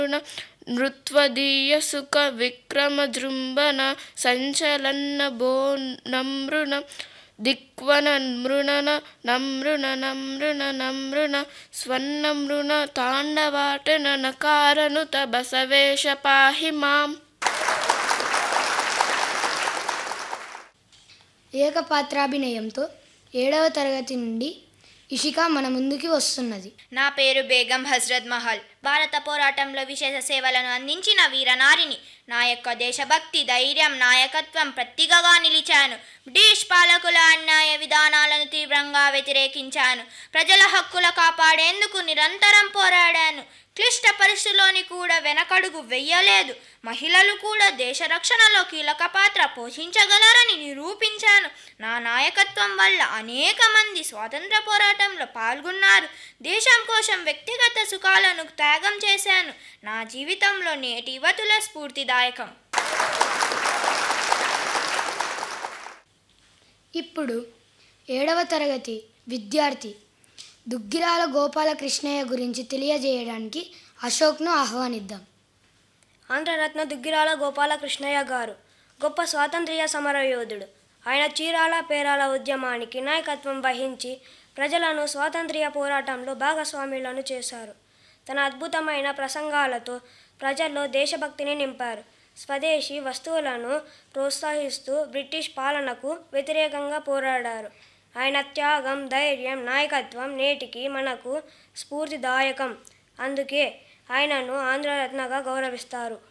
నృత్వదీయ సుఖ విక్రమ జృంభన సంచలన్న బో నమృణ దిక్వన మృణన నమృణ నమృణ నమృణ స్వర్ణమృణ తాండవాటన నకారనుత బసవేశ పాహి మాం ఏకపాత్రాభినయంతో ఏడవ తరగతి నుండి ఇషిక మన ముందుకి వస్తున్నది నా పేరు బేగం హజ్రత్ మహల్ భారత పోరాటంలో విశేష సేవలను అందించిన వీరనారిని నా యొక్క దేశభక్తి ధైర్యం నాయకత్వం ప్రత్తిగగా నిలిచాను బ్రిటిష్ పాలకుల అన్యాయ విధానాలను తీవ్రంగా వ్యతిరేకించాను ప్రజల హక్కుల కాపాడేందుకు నిరంతరం పోరాడాను క్లిష్ట పరిస్థితుల్లోని కూడా వెనకడుగు వెయ్యలేదు మహిళలు కూడా దేశ రక్షణలో కీలక పాత్ర పోషించగలరని నిరూపించాను నా నాయకత్వం వల్ల అనేక మంది స్వాతంత్ర పోరాటంలో పాల్గొన్నారు దేశం కోసం వ్యక్తిగత సుఖాలను త్యాగం చేశాను నా జీవితంలో నేటి యువతుల స్ఫూర్తిదాయకం ఇప్పుడు ఏడవ తరగతి విద్యార్థి దుగ్గిరాల గోపాలకృష్ణయ్య గురించి తెలియజేయడానికి అశోక్ను ఆహ్వానిద్దాం ఆంధ్రరత్న దుగ్గిరాల గోపాలకృష్ణయ్య గారు గొప్ప స్వాతంత్ర్య సమరయోధుడు ఆయన చీరాల పేరాల ఉద్యమానికి నాయకత్వం వహించి ప్రజలను స్వాతంత్ర్య పోరాటంలో భాగస్వాములను చేశారు తన అద్భుతమైన ప్రసంగాలతో ప్రజల్లో దేశభక్తిని నింపారు స్వదేశీ వస్తువులను ప్రోత్సహిస్తూ బ్రిటిష్ పాలనకు వ్యతిరేకంగా పోరాడారు ఆయన త్యాగం ధైర్యం నాయకత్వం నేటికి మనకు స్ఫూర్తిదాయకం అందుకే ఆయనను ఆంధ్రరత్నగా గౌరవిస్తారు